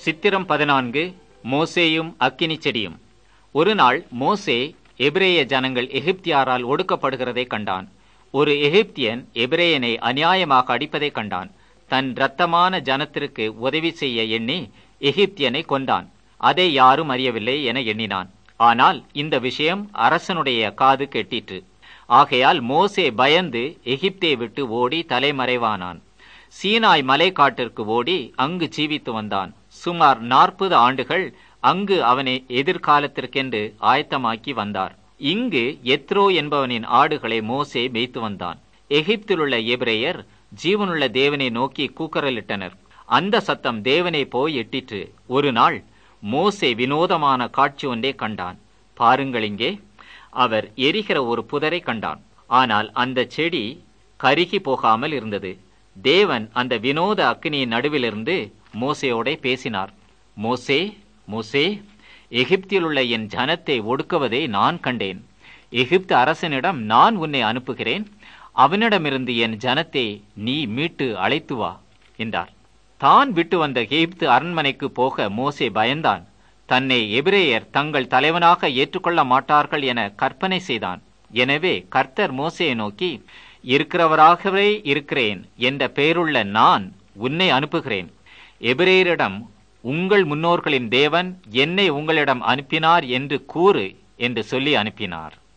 சித்திரம் பதினான்கு மோசேயும் அக்கினி செடியும் ஒரு நாள் மோசே எபிரேய ஜனங்கள் எகிப்தியாரால் ஒடுக்கப்படுகிறதை கண்டான் ஒரு எகிப்தியன் எபிரேயனை அநியாயமாக அடிப்பதை கண்டான் தன் இரத்தமான ஜனத்திற்கு உதவி செய்ய எண்ணி எகிப்தியனை கொண்டான் அதை யாரும் அறியவில்லை என எண்ணினான் ஆனால் இந்த விஷயம் அரசனுடைய காது கெட்டிற்று ஆகையால் மோசே பயந்து எகிப்தை விட்டு ஓடி தலைமறைவானான் சீனாய் மலைக்காட்டிற்கு ஓடி அங்கு ஜீவித்து வந்தான் சுமார் நாற்பது ஆண்டுகள் அங்கு அவனை எதிர்காலத்திற்கென்று ஆயத்தமாக்கி வந்தார் இங்கு எத்ரோ என்பவனின் ஆடுகளை மோசே மேய்த்து வந்தான் எகிப்திலுள்ள எபிரேயர் ஜீவனுள்ள தேவனை நோக்கி கூக்கரலிட்டனர் அந்த சத்தம் தேவனை போய் எட்டிற்று ஒரு நாள் மோசே வினோதமான காட்சி ஒன்றை கண்டான் பாருங்கள் இங்கே அவர் எரிகிற ஒரு புதரை கண்டான் ஆனால் அந்த செடி கருகி போகாமல் இருந்தது தேவன் அந்த வினோத அக்னியின் நடுவிலிருந்து மோசையோட பேசினார் மோசே மோசே எகிப்தில் உள்ள என் ஜனத்தை ஒடுக்குவதை நான் கண்டேன் எகிப்து அரசனிடம் நான் உன்னை அனுப்புகிறேன் அவனிடமிருந்து என் ஜனத்தை நீ மீட்டு அழைத்து வா என்றார் தான் விட்டு வந்த எகிப்து அரண்மனைக்கு போக மோசே பயந்தான் தன்னை எபிரேயர் தங்கள் தலைவனாக ஏற்றுக்கொள்ள மாட்டார்கள் என கற்பனை செய்தான் எனவே கர்த்தர் மோசையை நோக்கி இருக்கிறவராகவே இருக்கிறேன் என்ற பெயருள்ள நான் உன்னை அனுப்புகிறேன் எபிரேயரிடம் உங்கள் முன்னோர்களின் தேவன் என்னை உங்களிடம் அனுப்பினார் என்று கூறு என்று சொல்லி அனுப்பினார்